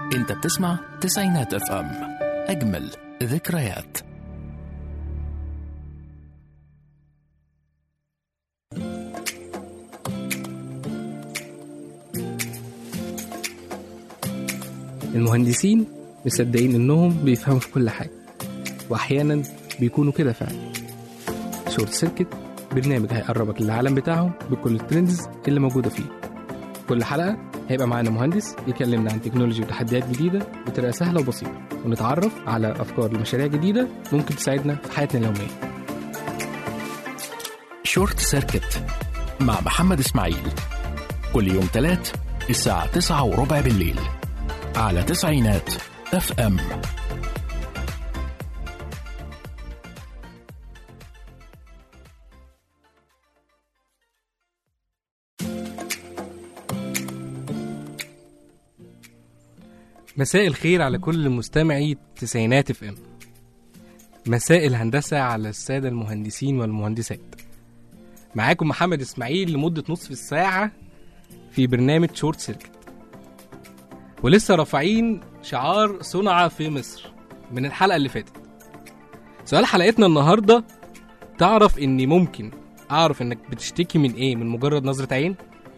انت بتسمع تسعينات اف ام اجمل ذكريات المهندسين مصدقين انهم بيفهموا في كل حاجه واحيانا بيكونوا كده فعلا شورت سيركت برنامج هيقربك للعالم بتاعهم بكل الترندز اللي موجوده فيه كل حلقه هيبقى معانا مهندس يكلمنا عن تكنولوجي وتحديات جديده بطريقه سهله وبسيطه ونتعرف على افكار لمشاريع جديده ممكن تساعدنا في حياتنا اليوميه شورت سيركت مع محمد اسماعيل كل يوم تلات الساعة تسعة وربع بالليل على تسعينات اف ام مساء الخير على كل مستمعي تسعينات اف ام مساء الهندسة على السادة المهندسين والمهندسات معاكم محمد اسماعيل لمدة نصف الساعة في برنامج شورت سيركت ولسه رافعين شعار صنع في مصر من الحلقة اللي فاتت سؤال حلقتنا النهاردة تعرف اني ممكن اعرف انك بتشتكي من ايه من مجرد نظرة عين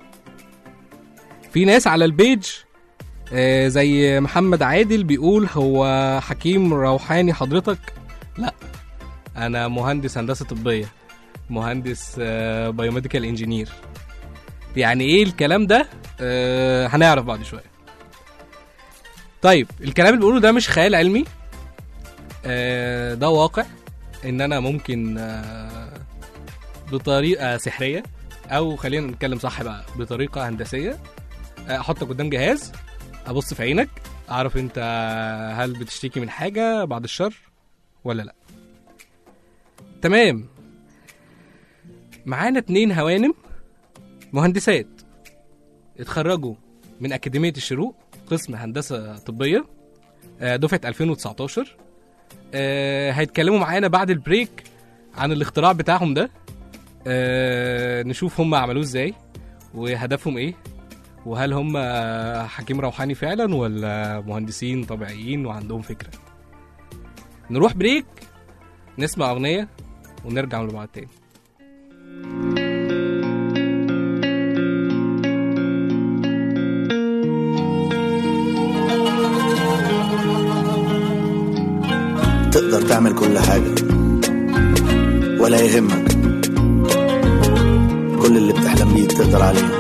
في ناس على البيج آه، زي محمد عادل بيقول هو حكيم روحاني حضرتك لا انا مهندس هندسه طبيه مهندس بايوميديكال انجينير يعني ايه الكلام ده آه، هنعرف بعد شويه طيب الكلام اللي بقوله ده مش خيال علمي آه، ده واقع ان انا ممكن آه، بطريقه سحريه او خلينا نتكلم صح بقى بطريقه هندسيه آه، احطك قدام جهاز ابص في عينك اعرف انت هل بتشتكي من حاجه بعد الشر ولا لا تمام معانا اتنين هوانم مهندسات اتخرجوا من اكاديميه الشروق قسم هندسه طبيه آه، دفعه 2019 آه، هيتكلموا معانا بعد البريك عن الاختراع بتاعهم ده آه، نشوف هم عملوه ازاي وهدفهم ايه وهل هم حكيم روحاني فعلا ولا مهندسين طبيعيين وعندهم فكره نروح بريك نسمع اغنيه ونرجع لبعض تاني تقدر تعمل كل حاجة ولا يهمك كل اللي بتحلم بيه تقدر عليه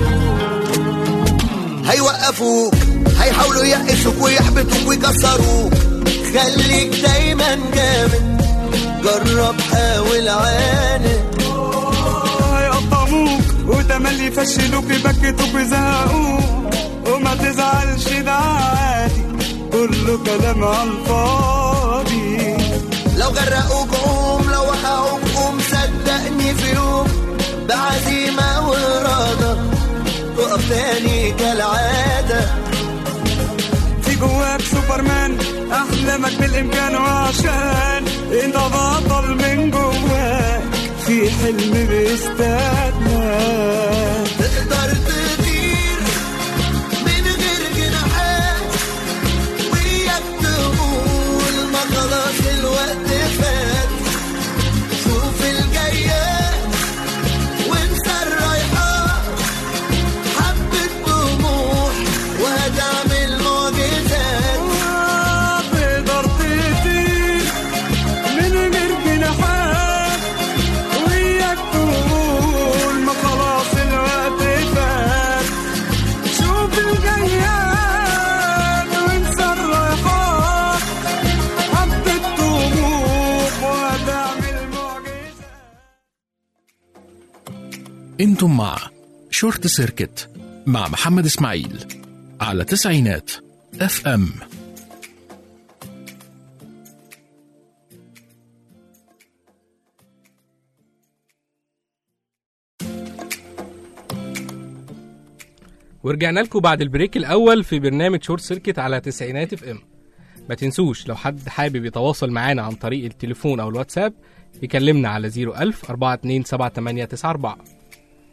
هيوقفوك هيحاولوا يقسوك ويحبطوك ويكسروك خليك دايما جامد جرب حاول عاند هيقطموك وتملي يفشلوك يبكتوك ويزهقوك وما تزعلش ده عادي كله كلام على الفاضي لو غرقوك قوم لو وقعوك قوم صدقني في يوم بعزيمة وإرادة تقف تاني كالعادة في جواك سوبرمان احلامك بالامكان وعشان انت بطل من جواك في حلم بيستناك تقدر تطير من غير جناحات وياك تقول ما خلاص الوقت فات شوف الجايات وانسى الرايحات حبة طموح وهتعمل معجزات تقدر تطير من غير جناحات وياك تقول ما خلاص الوقت فات شوف الجياد وانسى الرايحات حبة طموح وهتعمل معجزات انتم مع شورت سيركت مع محمد اسماعيل على تسعينات اف ام ورجعنا لكم بعد البريك الاول في برنامج شورت سيركت على تسعينات اف ام ما تنسوش لو حد حابب يتواصل معانا عن طريق التليفون او الواتساب يكلمنا على 01000 427894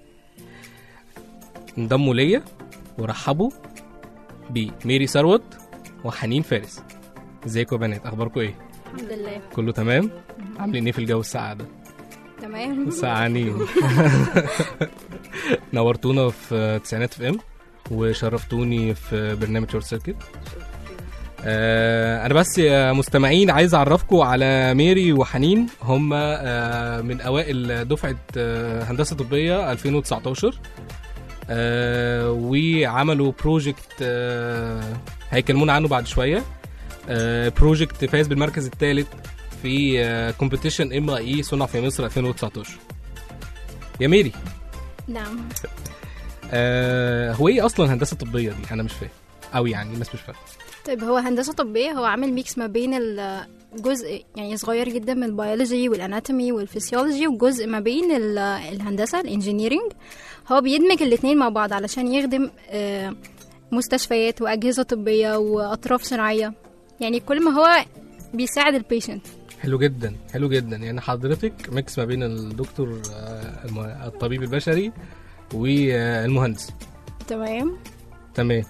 انضموا ليا ورحبوا بميري ثروت وحنين فارس ازيكم يا بنات اخباركم ايه الحمد لله كله تمام عاملين ايه في الجو الساقع ده تمام سقعانين نورتونا في تسعينات اف ام وشرفتوني في برنامج شورت سيركت آه انا بس يا مستمعين عايز اعرفكم على ميري وحنين هم آه من اوائل دفعه آه هندسه طبيه 2019 آه وعملوا بروجكت آه هيكلمونا عنه بعد شويه آه بروجكت فاز بالمركز الثالث في كومبيتيشن ام اي صنع في مصر 2019 يا ميري نعم آه هو ايه اصلا هندسه طبيه دي انا مش فاهم او يعني الناس مش فاهمه طيب هو هندسة طبية هو عامل ميكس ما بين الجزء يعني صغير جدا من البيولوجي والاناتومي والفسيولوجي وجزء ما بين ال- الهندسة الانجينيرينج هو بيدمج الاتنين مع بعض علشان يخدم آه، مستشفيات وأجهزة طبية وأطراف صناعية يعني كل ما هو بيساعد البيشنت حلو جدا حلو جدا يعني حضرتك ميكس ما بين الدكتور آه، الم- الطبيب البشري والمهندس تمام تمام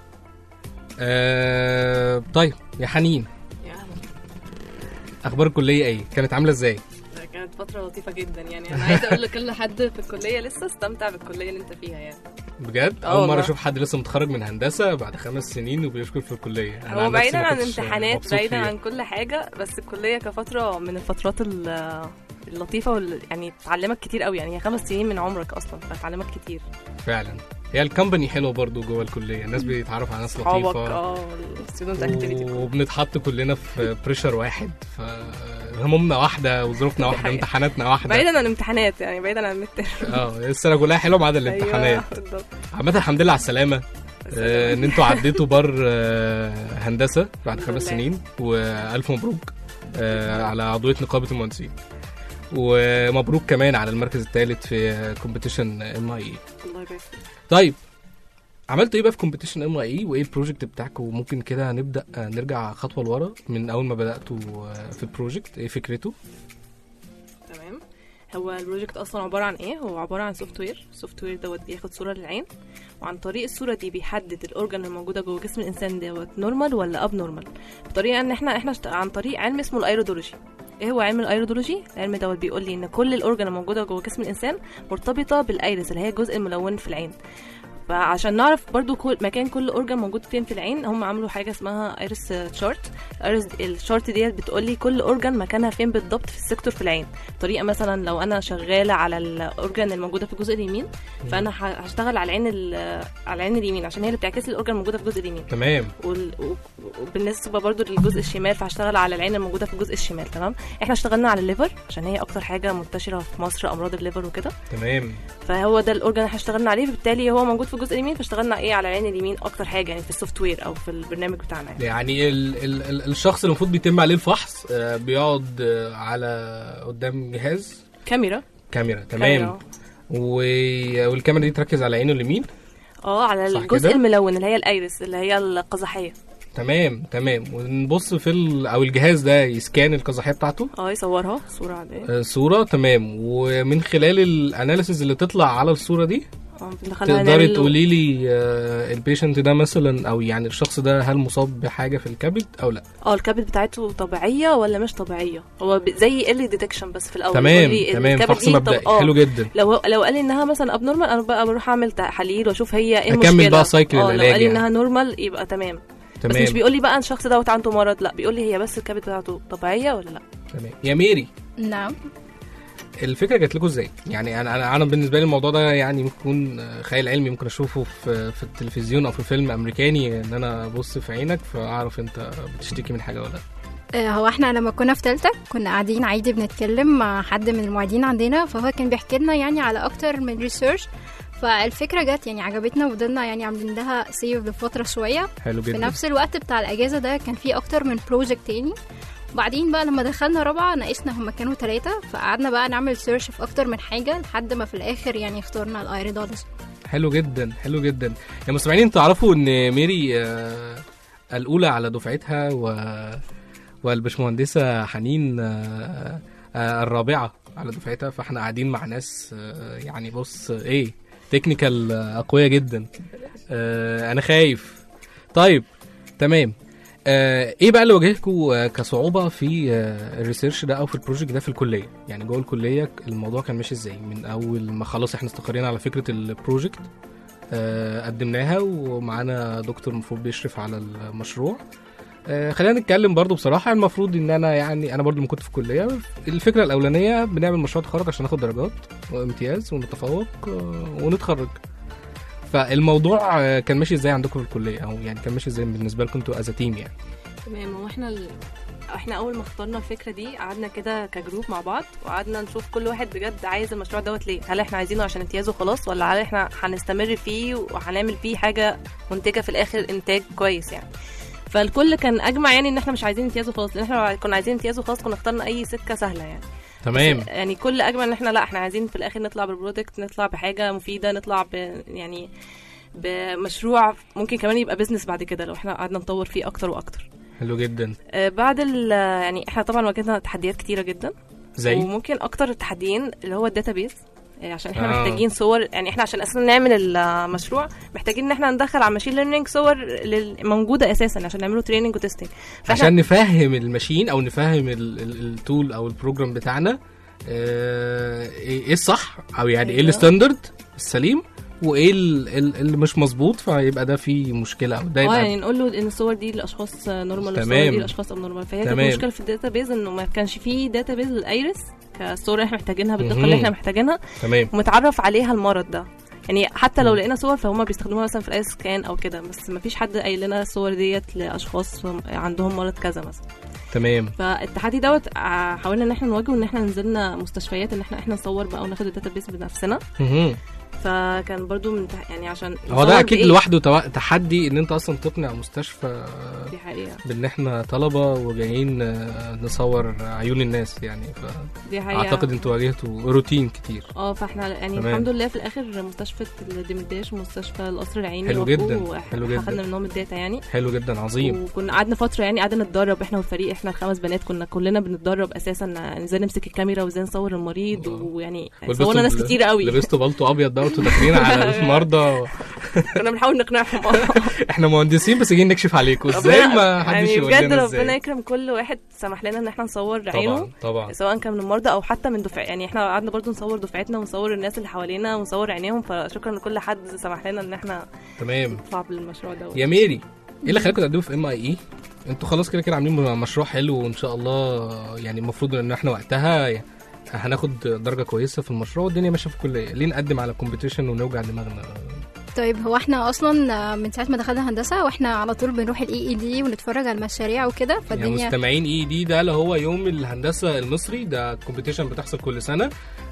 آه طيب يا حنين يا أهلا. اخبار الكليه ايه كانت عامله ازاي ده كانت فترة لطيفة جدا يعني أنا عايزة أقول لكل حد في الكلية لسه استمتع بالكلية اللي أنت فيها يعني بجد آه اول مره والله. اشوف حد لسه متخرج من هندسه بعد خمس سنين وبيشكر في الكليه أنا هو عن نفسي بعيدا ما عن كنتش امتحانات مبسوط بعيدا فيها. عن كل حاجة بس الكلية كفترة من الفترات ال- اللطيفة وال... يعني تعلمك كتير قوي يعني هي خمس سنين من عمرك أصلا فتعلمك كتير فعلا هي الكمباني حلوه برضو جوه الكليه الناس بيتعرف على ناس صحابك لطيفه اه الستودنت اكتيفيتي وبنتحط كلنا في بريشر واحد فهمومنا واحده وظروفنا واحده حقيقة. امتحاناتنا واحده بعيدا عن الامتحانات يعني بعيدا عن المتر اه السنه كلها حلوه ما عدا الامتحانات بالظبط عامه الحمد لله على السلامه آه، ان انتوا عديتوا بر آه، هندسه بعد الحمد خمس لله. سنين والف مبروك آه، على عضويه نقابه المهندسين ومبروك كمان على المركز الثالث في كومبيتيشن ام اي الله يبارك فيك طيب عملتوا ايه بقى في كومبيتيشن ام اي وايه البروجكت بتاعكم وممكن كده نبدا آه، نرجع خطوه لورا من اول ما بداتوا آه، في البروجكت ايه فكرته تمام هو البروجكت اصلا عباره عن ايه هو عباره عن سوفت وير السوفت وير دوت بياخد صوره للعين وعن طريق الصوره دي بيحدد الاورجن الموجوده جوه جسم الانسان دوت نورمال ولا اب نورمال بطريقه ان احنا احنا اشت- عن طريق علم اسمه الايرودولوجي ايه هو علم الايرودولوجي العلم دوت بيقول لي ان كل الاورجن الموجوده جوه جسم الانسان مرتبطه بالايرس اللي هي الجزء الملون في العين فعشان نعرف برضو كل مكان كل اورجن موجود فين في العين هم عملوا حاجه اسمها ايرس تشارت الايرس الشارت ديت بتقول لي كل اورجن مكانها فين بالضبط في السيكتور في العين طريقه مثلا لو انا شغاله على الاورجن الموجوده في الجزء اليمين فانا ه- هشتغل على العين ال- على العين اليمين عشان هي اللي بتعكس لي الاورجن الموجوده في الجزء اليمين تمام وال- و- وبالنسبه برضو للجزء الشمال فهشتغل على العين الموجوده في الجزء الشمال تمام احنا اشتغلنا على الليفر عشان هي اكتر حاجه منتشره في مصر امراض الليفر وكده تمام فهو ده الاورجن اللي احنا اشتغلنا عليه فبالتالي هو موجود في الجزء اليمين فاشتغلنا ايه على العين اليمين اكتر حاجه يعني في السوفت وير او في البرنامج بتاعنا يعني. يعني ال ال ال الشخص اللي المفروض بيتم عليه الفحص آه، بيقعد آه، على قدام جهاز كاميرا كاميرا تمام كاميرا. و- والكاميرا دي تركز على عينه اليمين اه على صح الجزء كده؟ الملون اللي هي الايرس اللي هي القزحيه تمام تمام ونبص في ال او الجهاز ده يسكان القزحيه بتاعته اه يصورها صوره عاديه آه، صوره تمام ومن خلال الاناليسز اللي تطلع على الصوره دي اه بندخلها تقدري نعمل له- تقولي لي آه، البيشنت ده مثلا او يعني الشخص ده هل مصاب بحاجه في الكبد او لا اه الكبد بتاعته طبيعيه ولا مش طبيعيه هو ب- زي ال ديتكشن بس في الاول تمام يقول لي تمام الكبد فحص دي طب- مبدئي اه حلو جدا لو لو قال لي انها مثلا اب نورمال انا بقى بروح اعمل تحاليل واشوف هي ايه أكمل المشكله بقى سايكل اه لو العلاج قال لي يعني. انها نورمال يبقى تمام. بس تمام مش بيقول لي بقى الشخص دوت عنده مرض لا بيقول لي هي بس الكبد بتاعته طبيعيه ولا لا تمام يا ميري نعم الفكره جات لكم ازاي؟ يعني انا انا انا بالنسبه لي الموضوع ده يعني ممكن يكون آه، خيال علمي ممكن اشوفه في في التلفزيون او في فيلم امريكاني ان انا ابص في عينك فاعرف انت بتشتكي من حاجه ولا لا آه، هو احنا لما كنا في تالتة كنا قاعدين عادي بنتكلم مع حد من المعيدين عندنا فهو كان بيحكي لنا يعني على اكتر من ريسيرش فالفكرة جت يعني عجبتنا وفضلنا يعني عاملين لها سيف لفترة شوية حلو في جدا نفس الوقت بتاع الأجازة ده كان في أكتر من بروجكت تاني وبعدين بقى لما دخلنا رابعة ناقشنا هما كانوا ثلاثة فقعدنا بقى نعمل سيرش في أكتر من حاجة لحد ما في الآخر يعني اخترنا الأيريدولوجي حلو جدا حلو جدا يا مستمعين انتوا تعرفوا ان ميري آه، الاولى على دفعتها و والبشمهندسه حنين آه، آه، الرابعه على دفعتها فاحنا قاعدين مع ناس آه، يعني بص آه، ايه تكنيكال اقوياء جدا آه، انا خايف طيب تمام آه ايه بقى اللي واجهكم آه كصعوبه في آه الريسيرش ده او في البروجكت ده في الكليه يعني جوه الكليه الموضوع كان ماشي ازاي من اول ما خلاص احنا استقرينا على فكره البروجكت آه قدمناها ومعانا دكتور المفروض بيشرف على المشروع آه خلينا نتكلم برضو بصراحه المفروض ان انا يعني انا برضو ما كنت في الكليه الفكره الاولانيه بنعمل مشروع تخرج عشان ناخد درجات وامتياز ونتفوق آه ونتخرج فالموضوع آه، كان ماشي ازاي عندكم في الكليه او يعني كان ماشي ازاي بالنسبه لكم انتوا از تيم يعني تمام هو احنا ال... احنا اول ما اخترنا الفكره دي قعدنا كده كجروب مع بعض وقعدنا نشوف كل واحد بجد عايز المشروع دوت ليه هل احنا عايزينه عشان امتياز وخلاص ولا هل احنا هنستمر فيه وهنعمل فيه حاجه منتجه في الاخر انتاج كويس يعني فالكل كان اجمع يعني ان احنا مش عايزين امتياز وخلاص لان احنا لو كنا عايزين امتياز وخلاص كنا اخترنا اي سكه سهله يعني تمام بس يعني كل اجمع ان احنا لا احنا عايزين في الاخر نطلع بالبرودكت نطلع بحاجه مفيده نطلع ب يعني بمشروع ممكن كمان يبقى بيزنس بعد كده لو احنا قعدنا نطور فيه اكتر واكتر حلو جدا آه، بعد ال يعني احنا طبعا واجهنا تحديات كتيره جدا زي وممكن اكتر التحديين اللي هو الداتابيز عشان احنا آه. آه. محتاجين صور يعني احنا عشان اصلا نعمل المشروع محتاجين ان احنا ندخل على ماشين ليرنينج صور لل- موجوده اساسا عشان نعمله تريننج وتستنج عشان نفهم الماشين او نفهم ال- ال- التول او البروجرام بتاعنا آه، ايه إيه الصح او يعني ايه أيوة. الستاندرد السليم وايه ال- ال- اللي مش مظبوط فيبقى ده فيه مشكله او ده اه يبقى يعني نقول له ان الصور دي لاشخاص نورمال والصور تمام. دي لاشخاص اب نورمال فهي كانت تمام. مشكله في الداتابيز انه ما كانش فيه داتابيز للايرس كصور اللي احنا محتاجينها بالدقه مهم. اللي احنا محتاجينها تمام ومتعرف عليها المرض ده يعني حتى لو مم. لقينا صور فهم بيستخدموها مثلا في الاي سكان او كده بس ما فيش حد قايل لنا الصور ديت لاشخاص عندهم مرض كذا مثلا تمام فالتحدي دوت ع- حاولنا ان احنا نواجهه ان احنا نزلنا مستشفيات ان احنا احنا نصور بقى وناخد الداتابيس بنفسنا مهم. فكان برضو من تح- يعني عشان هو ده نصور اكيد بإيه؟ لوحده تو- تحدي ان انت اصلا تقنع مستشفى دي حقيقه بان احنا طلبه وجايين آه، نصور عيون الناس يعني دي حقيقه فاعتقد انتوا واجهتوا روتين كتير اه فاحنا يعني تمام. الحمد لله في الاخر مستشفى الدمرداش ومستشفى القصر العيني حلو وافقوا جدا، وإحنا حلو جدا. خدنا منهم الداتا يعني حلو جدا عظيم وكنا قعدنا فتره يعني قعدنا نتدرب احنا والفريق احنا الخمس بنات كنا كلنا بنتدرب اساسا ازاي نمسك الكاميرا وازاي نصور المريض آه. ويعني ولبستوا صورنا ناس ال- كتير قوي لبستوا بلطو ابيض بقى وانتوا داخلين على المرضى كنا بنحاول نقنعهم آه. احنا مهندسين بس جايين نكشف عليكم ازاي ربنا- ما حدش يعني يقول بجد لنا ربنا ازاي يكرم كل واحد سمح لنا ان احنا نصور عينه طبعا طبعا سواء كان من المرضى او حتى من دفع يعني احنا قعدنا برضو نصور دفعتنا ونصور الناس اللي حوالينا ونصور عينيهم فشكرا لكل حد سمح لنا ان احنا تمام نطلع بالمشروع ده يا ميري ايه اللي خلاكم تقدموا في ام اي اي انتوا خلاص كده كده عاملين مشروع حلو وان شاء الله يعني المفروض ان احنا وقتها هناخد درجه كويسه في المشروع والدنيا ماشيه في الكليه ليه نقدم على كومبيتيشن ونوجع دماغنا طيب هو احنا اصلا من ساعه ما دخلنا هندسه واحنا على طول بنروح الاي اي دي ونتفرج على المشاريع وكده يعني فالدنيا مستمعين اي دي ده اللي هو يوم الهندسه المصري ده كومبيتيشن بتحصل كل سنه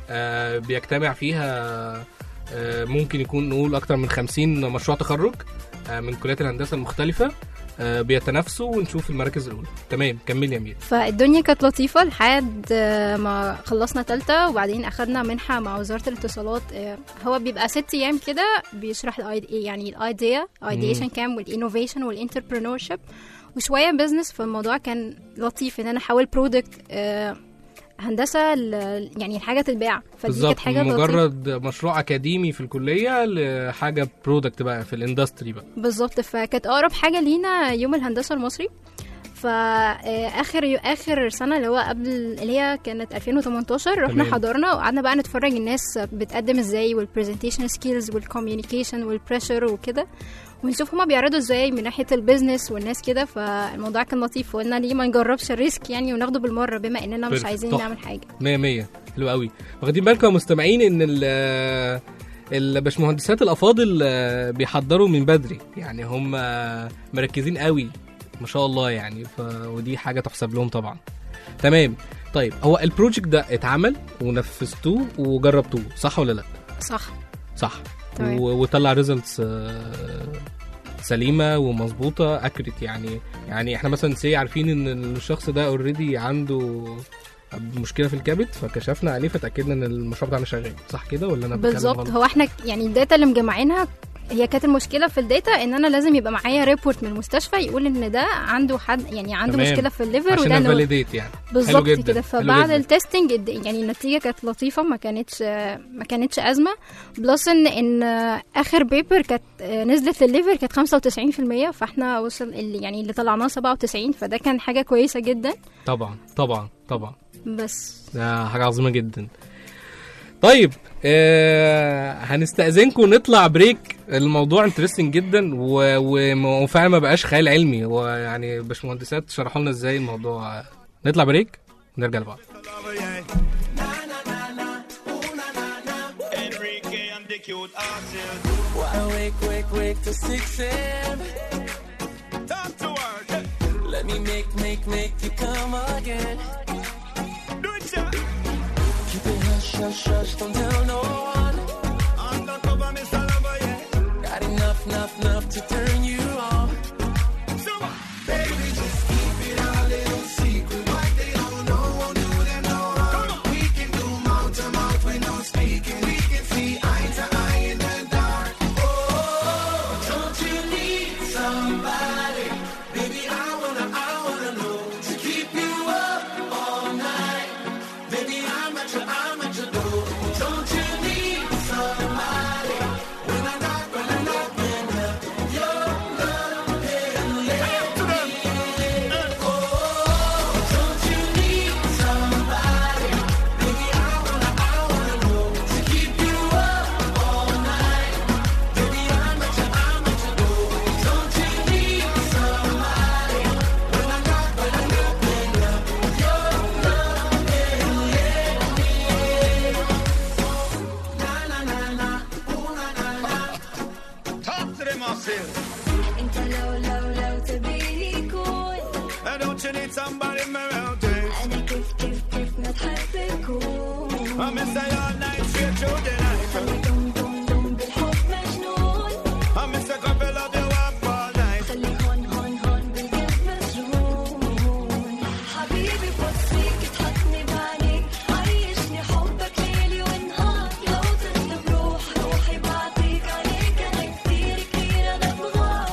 آه بيجتمع فيها آه ممكن يكون نقول اكتر من 50 مشروع تخرج آه من كليات الهندسه المختلفه آه بيتنافسوا ونشوف المراكز الاولى تمام كمل يا ميري فالدنيا كانت لطيفة لحد آه، ما خلصنا تالتة وبعدين أخدنا منحة مع وزارة الاتصالات آه، هو بيبقى ست أيام كده بيشرح الأيد- يعني الأيديا ايديشن كام والإنوفيشن والإنتربرنورشيب وشوية بزنس فالموضوع كان لطيف إن أنا أحول برودكت هندسة ل- يعني الحاجة تتباع فدي بالظبط كانت حاجة لطيفة مجرد مشروع اكاديمي في الكليه لحاجه برودكت بقى في الاندستري بقى بالظبط فكانت اقرب حاجه لينا يوم الهندسه المصري فاخر اخر سنه اللي هو قبل اللي هي كانت 2018 رحنا تمام. حضرنا وقعدنا بقى نتفرج الناس بتقدم ازاي والبرزنتيشن سكيلز والكوميونيكيشن والبريشر وكده ونشوف هما بيعرضوا ازاي من ناحيه البيزنس والناس كده فالموضوع كان لطيف وقلنا ليه ما نجربش الريسك يعني وناخده بالمره بما اننا مش Perfect. عايزين تحفة. نعمل حاجه 100 100 حلو قوي واخدين بالكم يا مستمعين ان ال الباشمهندسات الافاضل آه، بيحضروا من بدري يعني هم مركزين قوي ما شاء الله يعني ف... ودي حاجه تحسب لهم طبعا تمام طيب هو البروجكت ده اتعمل ونفذتوه وجربتوه صح ولا لا صح صح تمام. و... وطلع ريزلتس سليمه ومظبوطه اكوريت يعني يعني احنا مثلا سي عارفين ان الشخص ده اوريدي عنده مشكله في الكبد فكشفنا عليه فتاكدنا ان المشروع بتاعنا شغال صح كده ولا انا بتكلم بالظبط غلط؟ هو احنا يعني الداتا اللي مجمعينها هي كانت المشكله في الداتا ان انا لازم يبقى معايا ريبورت من المستشفى يقول ان ده عنده حد يعني عنده تمام. مشكله في الليفر عشان وده إنه- نفاليديت يعني بالظبط جداً، كده حلو فبعد جداً. التستنج الد- يعني النتيجه كانت لطيفه ما كانتش ما كانتش ازمه بلس ان ان اخر بيبر كانت نزلت للليفر كانت 95% فاحنا وصل اللي يعني اللي طلعناه 97 فده كان حاجه كويسه جدا طبعا طبعا طبعا بس ده حاجة عظيمة جدا طيب آه هنستأذنكم ونطلع بريك الموضوع انترستنج جدا و- و- وفعلا ما بقاش خيال علمي هو يعني باشمهندسات شرحوا لنا ازاي الموضوع نطلع بريك ونرجع لبعض Enrique and the cute artist. Why wake, wake, wake till 6 a.m. Talk to her. Let me make, make, make you come again. Do it, yeah. Keep it hush, hush, hush, don't tell no one. Undercover, Mr. Lover, yeah. Got enough, enough, enough to turn you on. So, Don't you need somebody? Baby, I wanna, I wanna know to keep you up all night. Baby, I'm at your, I'm at your door. Don't you need somebody? When I knock, when I knock, when I your love can let me in. Oh, don't you need somebody? Baby, I wanna, I wanna know to keep you up all night. Baby, I'm at your, I'm at your door. Don't you need somebody? When I knock, when I knock, when I your love can let me in. Na na na na, ooh na na na. talk to them, Marcel. انت لو لو لو تبيني كون And don't you need somebody around you? انا كيف كيف كيف ما تحب اكون I miss you all night, straight through the night. خلي دم دم دم بالحب مجنون I miss you, couple love you up all night. خلي هون هون هون بالقلب مسجون حبيبي بوصيك تحطني بعينيك عيشني حبك ليلي ونهار لو تطلب روح روحي بعطيك عليك انا كتير كتير انا بغار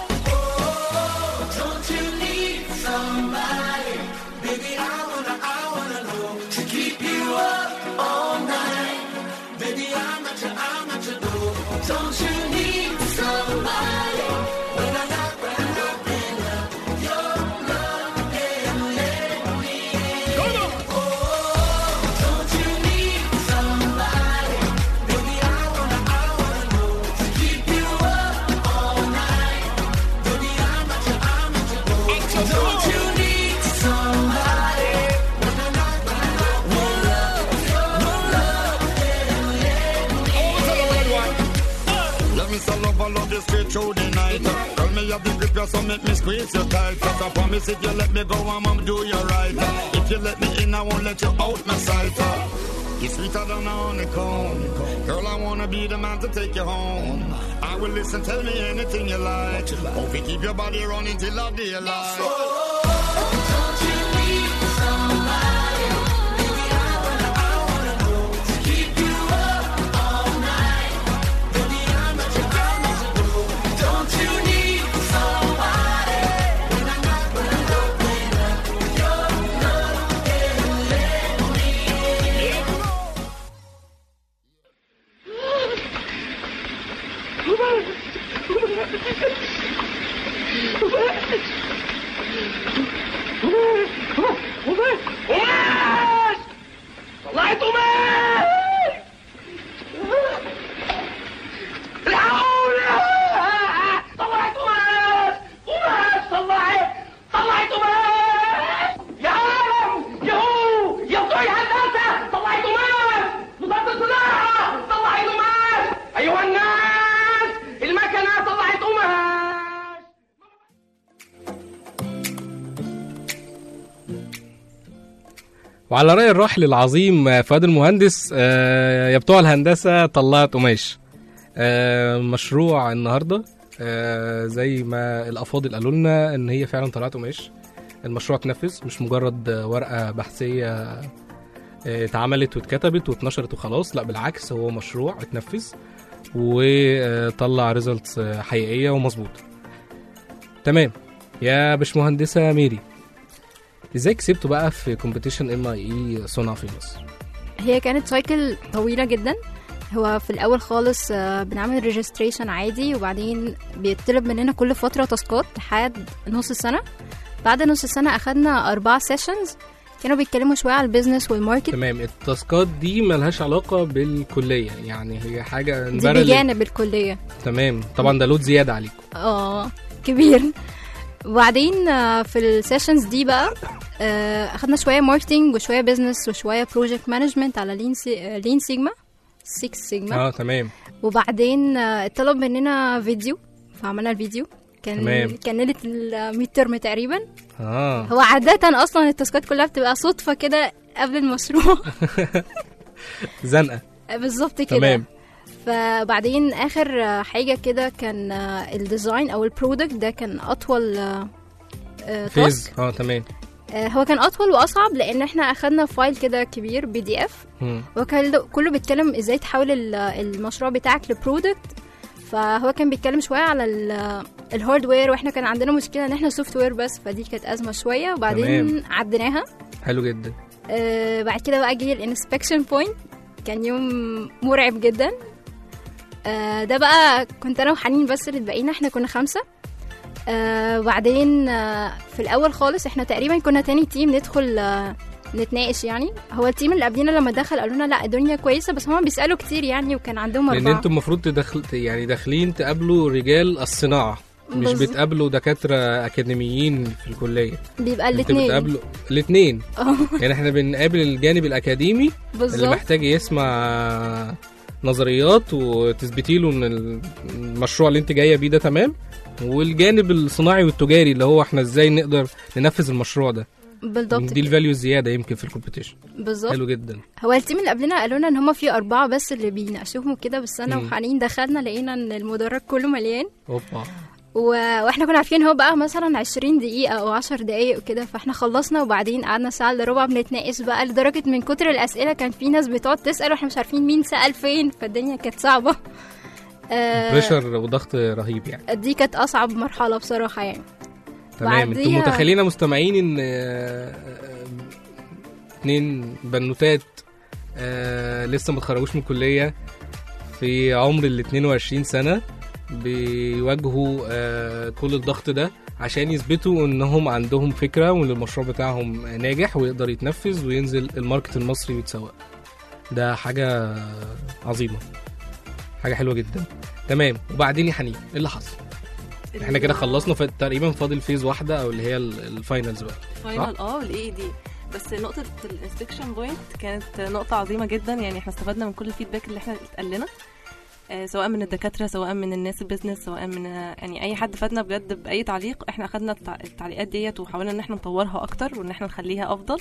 Don't you need somebody? Baby, I wanna, I wanna know to keep you up all night. Baby, I'm at your, I'm at your door. Don't you need somebody? When I knock, when I knock, when I your love can let me in. Oh, don't you need somebody? Baby, I wanna, I wanna know to keep you up all night. Baby, I'm at your, I'm at your door. Don't you need somebody? When I knock, when I knock, when love, your love can let me Let me say love, I love you straight through the night. Tell me you the grip, you so make me squeeze you tight. Cause I promise if you let me go, I'ma do you right. If you let me in, I won't let you out my sight. You're sweeter than a honeycomb. Girl, I wanna be the man to take you home. I will listen, tell me anything you like. Hope you keep your body running till the daylight. Don't you need somebody? Baby, I wanna, I wanna know to keep you up all night. Baby, I'm at your, I'm at your door. Don't you need somebody? When I knock, when I knock, when I your love can let me in. وعلى رأي الراحل العظيم فؤاد المهندس آه، يا بتوع الهندسة طلعت قماش آه، مشروع النهاردة آه، زي ما الأفاضل قالوا لنا إن هي فعلا طلعت قماش المشروع اتنفذ مش مجرد ورقة بحثية آه، اتعملت واتكتبت واتنشرت وخلاص لا بالعكس هو مشروع اتنفذ وطلع ريزلتس حقيقيه ومظبوطه تمام يا باشمهندسه ميري ازاي كسبتوا بقى في كومبيتيشن ام اي اي صنع في مصر هي كانت سايكل طويلة جدا هو في الأول خالص آه، بنعمل ريجستريشن عادي وبعدين بيطلب مننا كل فترة تاسكات لحد نص السنة بعد نص السنة أخدنا أربع سيشنز كانوا بيتكلموا شوية على البيزنس والماركت تمام التاسكات دي ملهاش علاقه بالكليه يعني هي حاجه دي parallel. بجانب الكلية تمام طبعا ده لود زياده عليكم اه كبير وبعدين آه، في السيشنز دي بقى آه، اخدنا شويه ماركتنج وشويه بزنس وشويه بروجكت مانجمنت على لين سي... لين سيجما 6 سيجما اه تمام وبعدين آه، اتطلب مننا فيديو فعملنا الفيديو كان تمام. كان ليله الميد ترم تقريبا اه هو عاده اصلا التاسكات كلها بتبقى صدفه كده قبل المشروع زنقه بالظبط كده تمام فبعدين اخر آه، حاجه كده كان آه، الديزاين او البرودكت ده كان اطول آه، آه، فيز تاسك اه تمام آه، هو كان اطول واصعب لان احنا اخدنا فايل كده كبير بي دي اف مم. وكان كله بيتكلم ازاي تحول ال- المشروع بتاعك لبرودكت فهو كان بيتكلم شويه على ال- الهاردوير واحنا كان عندنا مشكله ان احنا سوفت وير بس فدي كانت ازمه شويه وبعدين تمام. عديناها حلو جدا آه، بعد كده بقى جه الانسبكشن بوينت كان يوم مرعب جدا آه، ده بقى كنت انا وحنين بس اللي اتبقينا احنا كنا خمسه آه، وبعدين آه، في الاول خالص احنا تقريبا كنا تاني تيم ندخل آه، نتناقش يعني هو التيم اللي قبلنا لما دخل قالوا لنا لا الدنيا كويسه بس هم بيسالوا كتير يعني وكان عندهم لان اربعه انتوا المفروض تدخل يعني داخلين تقابلوا رجال الصناعه مش بالظبط. بتقابلوا دكاتره اكاديميين في الكليه بيبقى انتوا الاثنين بتقابلوا الاثنين يعني احنا بنقابل الجانب الاكاديمي اللي بالظبط محتاج يسمع نظريات وتثبتي له ان المشروع اللي انت جايه بيه ده تمام والجانب الصناعي والتجاري اللي هو احنا ازاي نقدر ننفذ المشروع ده بالظبط دي كده. الفاليو الزياده يمكن في الكومبيتيشن بالظبط حلو جدا هو التيم اللي قبلنا قالوا لنا ان هم في اربعه بس اللي بيناقشوهم وكده بس انا مم. وحنين دخلنا لقينا ان المدرج كله مليان اوبا و... واحنا كنا عارفين هو بقى مثلا 20 دقيقة أو 10 دقايق وكده فاحنا خلصنا وبعدين قعدنا ساعة إلا ربع بنتناقش بقى لدرجة من كتر الأسئلة كان في ناس بتقعد تسأل واحنا مش عارفين مين سأل فين فالدنيا كانت صعبة آه بريشر وضغط رهيب يعني دي كانت أصعب مرحلة بصراحة يعني تمام انتوا بعديها- متخيلين يا مستمعين ان آه، آه، اتنين بنوتات آه، لسه ما اتخرجوش من الكليه في عمر ال 22 سنه بيواجهوا آه، كل الضغط ده عشان يثبتوا انهم عندهم فكره وان المشروع بتاعهم ناجح ويقدر يتنفذ وينزل الماركت المصري ويتسوق ده حاجه عظيمه حاجه حلوه جدا تمام وبعدين يا حنين ايه اللي حصل احنا كده خلصنا ف- تقريبا فاضل فيز واحده او اللي هي ال- الفاينلز بقى فاينل اه والاي اي دي بس نقطة الانسبكشن بوينت كانت نقطة عظيمة جدا يعني احنا استفدنا من كل الفيدباك اللي احنا اتقال لنا آه، سواء من الدكاترة سواء من الناس البيزنس سواء من آه، يعني اي حد فادنا بجد باي تعليق احنا اخدنا التع- التعليقات ديت وحاولنا ان احنا نطورها اكتر وان احنا نخليها افضل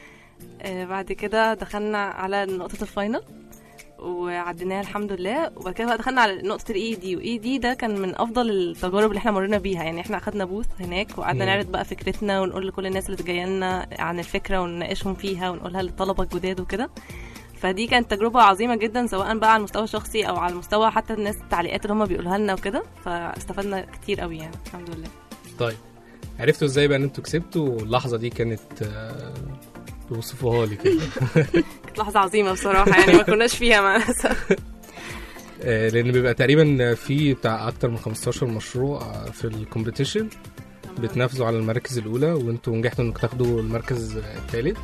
آه، بعد كده دخلنا على نقطة الفاينل وعديناها الحمد لله وبعد كده بقى دخلنا على نقطة الاي دي واي دي ده كان من افضل التجارب اللي احنا مرينا بيها يعني احنا اخدنا بوث هناك وقعدنا مم. نعرض بقى فكرتنا ونقول لكل الناس اللي جايه لنا عن الفكرة ونناقشهم فيها ونقولها للطلبة الجداد وكده فدي كانت تجربة عظيمة جدا سواء بقى على المستوى الشخصي او على المستوى حتى الناس التعليقات اللي هم بيقولوها لنا وكده فاستفدنا كتير قوي يعني الحمد لله طيب عرفتوا ازاي بقى ان انتوا كسبتوا اللحظه دي كانت آه، توصفوها لي كده كانت لحظة عظيمة بصراحة يعني ما كناش فيها مع الأسف آه، لان بيبقى تقريبا في بتاع اكتر من 15 مشروع في الكومبيتيشن بتنافسوا على المراكز الاولى وانتوا نجحتوا انكم تاخدوا المركز الثالث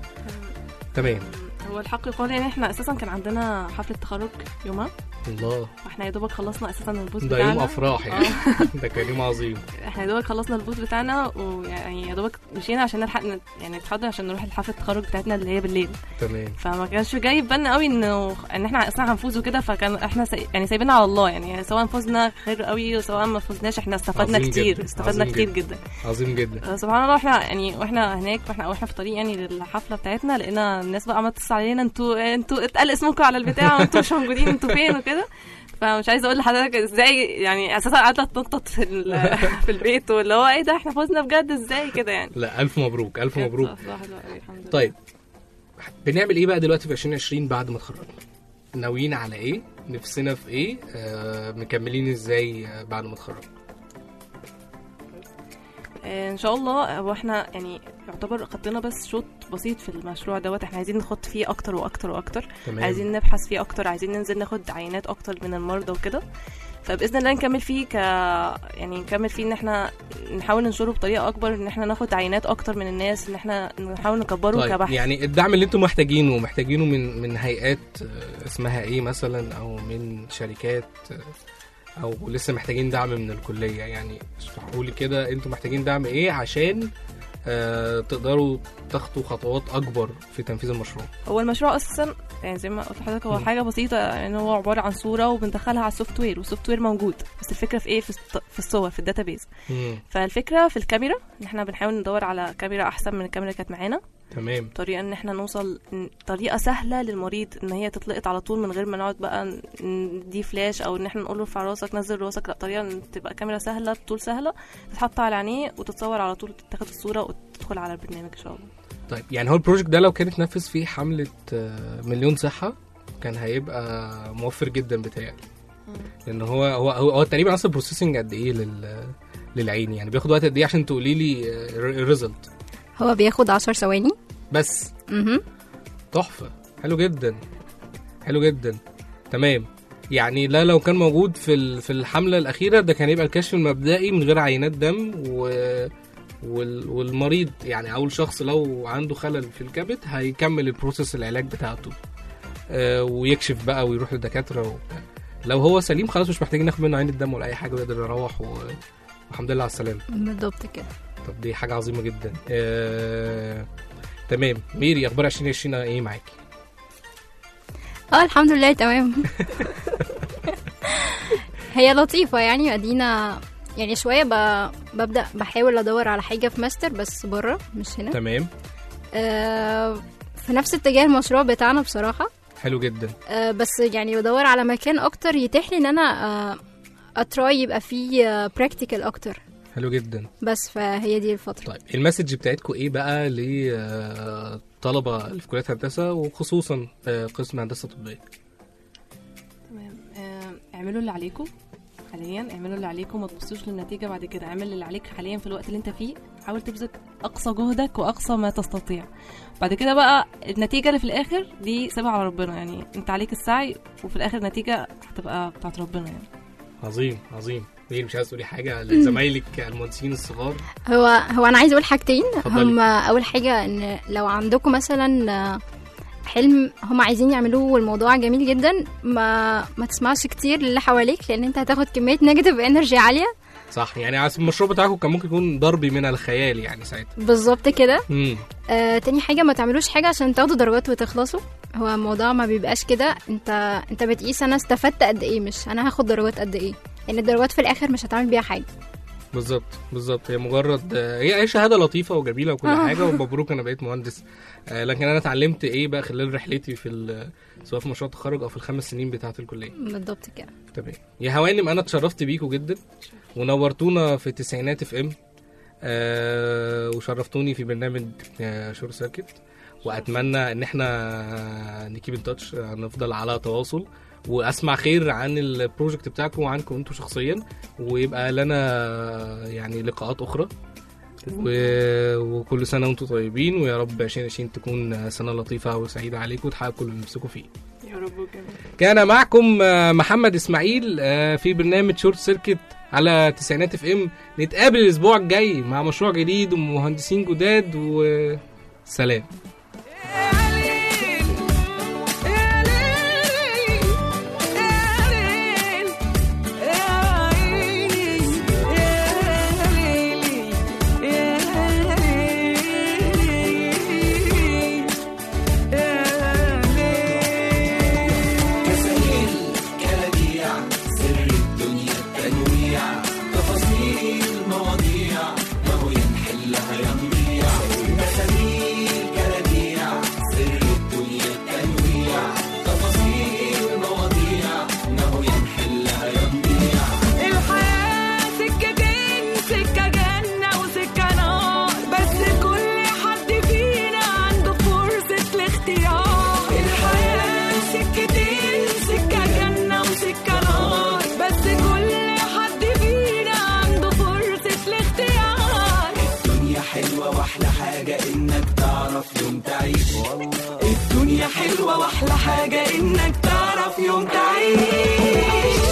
تمام هو الحق يقال يعني احنا اساسا كان عندنا حفلة تخرج يومها الله واحنا يا دوبك خلصنا اساسا البوث ده بتاعنا يوم افراح يعني ده كان يوم عظيم احنا يا دوبك خلصنا البوث بتاعنا ويعني يا دوبك مشينا عشان نلحق نت- يعني نتحضر عشان نروح لحفله التخرج بتاعتنا اللي هي بالليل تمام فما كانش جاي في بالنا قوي انه ان احنا اصلا هنفوز وكده فكان احنا سي... يعني سايبينها على الله يعني سواء فزنا خير قوي وسواء ما فزناش احنا استفدنا عظيم كتير جدا، استفدنا عظيم كتير جدا. جدا عظيم جدا آه، سبحان الله احنا يعني واحنا هناك واحنا واحنا في الطريق يعني للحفله بتاعتنا لقينا الناس بقى عماله تتصل علينا انتوا انتوا اتقال اسمكم على البتاع وانتوا مش موجودين انتوا فين وكده فمش عايزه اقول لحضرتك ازاي يعني اساسا قاعده تنطط في ال- في البيت واللي هو ايه ده احنا فزنا بجد ازاي كده يعني لا الف مبروك الف مبروك كانت لحظة حلوة أوي، الحمد لله. طيب بنعمل ايه بقى دلوقتي في 2020 بعد ما اتخرجنا ناويين على ايه نفسنا في ايه آه مكملين ازاي آه بعد ما اتخرج آه، ان شاء الله هو احنا يعني يعتبر خطينا بس شوط بسيط في المشروع دوت احنا عايزين نخط فيه اكتر واكتر واكتر تمام عايزين نبحث فيه اكتر عايزين ننزل ناخد عينات اكتر من المرضى وكده فباذن الله نكمل فيه ك يعني نكمل فيه ان احنا نحاول ننشره بطريقه اكبر ان احنا ناخد عينات اكتر من الناس ان احنا نحاول نكبره طيب كبحث يعني الدعم اللي انتم محتاجينه محتاجينه من من هيئات آه، اسمها ايه مثلا او من شركات آه، او لسه محتاجين دعم من الكليه يعني اشرحوا لي كده انتم محتاجين دعم ايه عشان آه تقدروا تاخدوا خطوات اكبر في تنفيذ المشروع هو المشروع اساسا يعني زي ما قلت لحضرتك هو مم. حاجه بسيطه يعني هو عباره عن صوره وبندخلها على السوفت وير والسوفت وير موجود بس الفكره في ايه في, الست- في الصور في الداتابيز مم. فالفكره في الكاميرا ان احنا بنحاول ندور على كاميرا احسن من الكاميرا اللي كانت معانا تمام طريقه ان احنا نوصل ن- طريقه سهله للمريض ان هي تتلقط على طول من غير ما نقعد بقى ن- ندي فلاش او ان احنا نقول له ارفع راسك نزل راسك لا طريقه ان تبقى كاميرا سهله طول سهله تتحط على عينيه وتتصور على طول تاخد الصوره وتدخل على البرنامج ان شاء الله طيب يعني هو البروجكت ده لو كان اتنفذ فيه حمله آه، مليون صحه كان هيبقى موفر جدا بتهيألي لان هو هو هو, هو تقريبا اصلا بروسيسنج قد ايه لل للعين يعني بياخد وقت قد ايه عشان تقولي لي الريزلت هو بياخد عشر ثواني بس مهم. تحفه حلو جدا حلو جدا تمام يعني لا لو كان موجود في ال- في الحمله الاخيره ده كان يبقى الكشف المبدئي من غير عينات دم و وال- والمريض يعني اول شخص لو عنده خلل في الكبد هيكمل البروسيس العلاج بتاعته آه، ويكشف بقى ويروح للدكاتره وبتاع. لو هو سليم خلاص مش محتاجين ناخد منه عين الدم ولا اي حاجه ويقدر يروح و... والحمد لله على السلامه بالظبط كده طب دي حاجه عظيمه جدا آه... تمام ميري اخبار 2020 ايه معاكي اه الحمد لله تمام هي لطيفة يعني ادينا يعني شوية ب... ببدأ بحاول ادور على حاجة في ماستر بس بره مش هنا تمام آه في نفس اتجاه المشروع بتاعنا بصراحة حلو جدا آه بس يعني بدور على مكان اكتر يتيح لي ان انا آه اتراي يبقى فيه براكتيكال اكتر حلو جدا بس فهي دي الفترة طيب المسج بتاعتكم ايه بقى لطلبه اللي في كليه هندسه وخصوصا آه، قسم هندسه طبيه تمام آه، اعملوا اللي عليكم حاليا اعملوا اللي عليكم ما تبصوش للنتيجه بعد كده اعمل اللي عليك حاليا في الوقت اللي انت فيه حاول تبذل اقصى جهدك واقصى ما تستطيع بعد كده بقى النتيجه اللي في الاخر دي سيبها على ربنا يعني انت عليك السعي وفي الاخر النتيجه هتبقى بتاعت ربنا يعني عظيم عظيم ميري مش عايز تقولي حاجه لزمايلك المهندسين الصغار هو هو انا عايزه اقول حاجتين اتفضلي. هم اول حاجه ان لو عندكم مثلا آه، حلم هم عايزين يعملوه والموضوع جميل جدا ما ما تسمعش كتير للي حواليك لان انت هتاخد كميه نيجاتيف انرجي عاليه صح يعني عايز المشروع بتاعكم كان ممكن يكون ضربي من الخيال يعني ساعتها بالظبط كده امم آه تاني حاجه ما تعملوش حاجه عشان تاخدوا درجات وتخلصوا هو الموضوع ما بيبقاش كده انت انت بتقيس انا استفدت قد ايه مش انا هاخد درجات قد ايه لان الدرجات في الاخر مش هتعمل بيها حاجه بالظبط بالظبط هي مجرد آه، هي هي شهاده لطيفه وجميله وكل آه. حاجه ومبروك انا بقيت مهندس آه، لكن انا اتعلمت ايه بقى خلال رحلتي في ال- سواء في مشروع التخرج او في الخمس سنين بتاعه الكليه بالظبط كده تمام يا هوانم انا اتشرفت بيكم جدا ونورتونا في تسعينات اف ام آه وشرفتوني في برنامج آه شور سيركت واتمنى ان احنا نكيب ان تاتش نفضل على تواصل واسمع خير عن البروجكت بتاعكم وعنكم انتوا شخصيا ويبقى لنا يعني لقاءات اخرى و... وكل سنه وانتم طيبين ويا رب 2020 تكون سنه لطيفه وسعيده عليكم وتحققوا كل اللي نفسكم فيه يا رب وكمان كان معكم آه، محمد اسماعيل آه، في برنامج شورت سيركت على تسعينات اف ام نتقابل الاسبوع الجاي مع مشروع جديد ومهندسين جداد وسلام كسائل كلاذيع سر الدنيا التنويع تفاصيل مواضيع ما هو ينحلها ينبيع كسائل كلاذيع حاجة انك تعرف يوم تعيش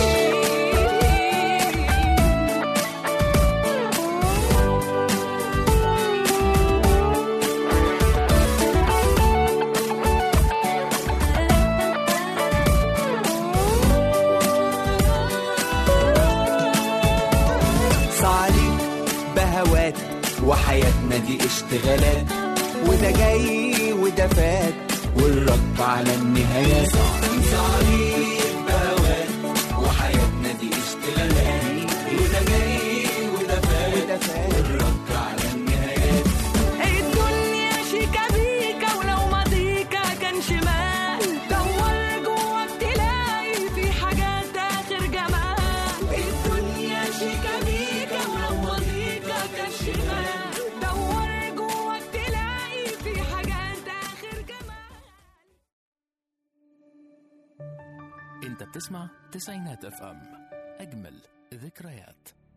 صعلي بهوات وحياتنا دي اشتغالات وده جاي وده فات والرد على النهايات صعلي بهوات وحياتنا دي اشتغالات وده جاي وده فات والرد على النهايات الدنيا شيكا بيكا ولو ماضيكا كان شمال دور جواك تلاقي في حاجات اخر جمال الدنيا شيكا بيكا ولو ماضيكا كان شمال دور جواك تلاقي في حاجات اخر جمال انت بتسمع تسعينات اف ام اجمل ذكريات